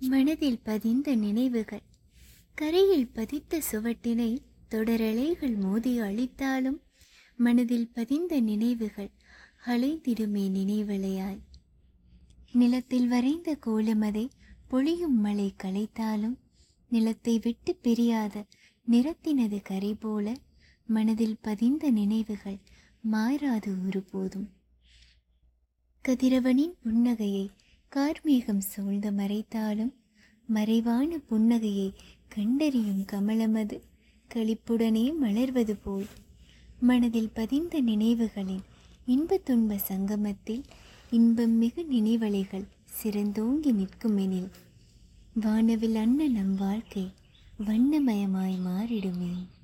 மனதில் பதிந்த நினைவுகள் கரையில் பதித்த சுவட்டினை தொடரலைகள் மோதி அழித்தாலும் மனதில் பதிந்த நினைவுகள் அலைந்திடுமே நினைவலையாய் நிலத்தில் வரைந்த கோலமதை பொழியும் மழை களைத்தாலும் நிலத்தை விட்டு பிரியாத நிறத்தினது கரை போல மனதில் பதிந்த நினைவுகள் மாறாது ஒருபோதும் கதிரவனின் புன்னகையை கார்மேகம் சூழ்ந்து மறைத்தாலும் மறைவான புன்னகையை கண்டறியும் கமலமது களிப்புடனே மலர்வது போல் மனதில் பதிந்த நினைவுகளின் இன்ப துன்ப சங்கமத்தில் இன்பம் மிகு நினைவலைகள் சிறந்தோங்கி நிற்குமெனில் வானவில் அண்ண நம் வாழ்க்கை வண்ணமயமாய் மாறிடுமே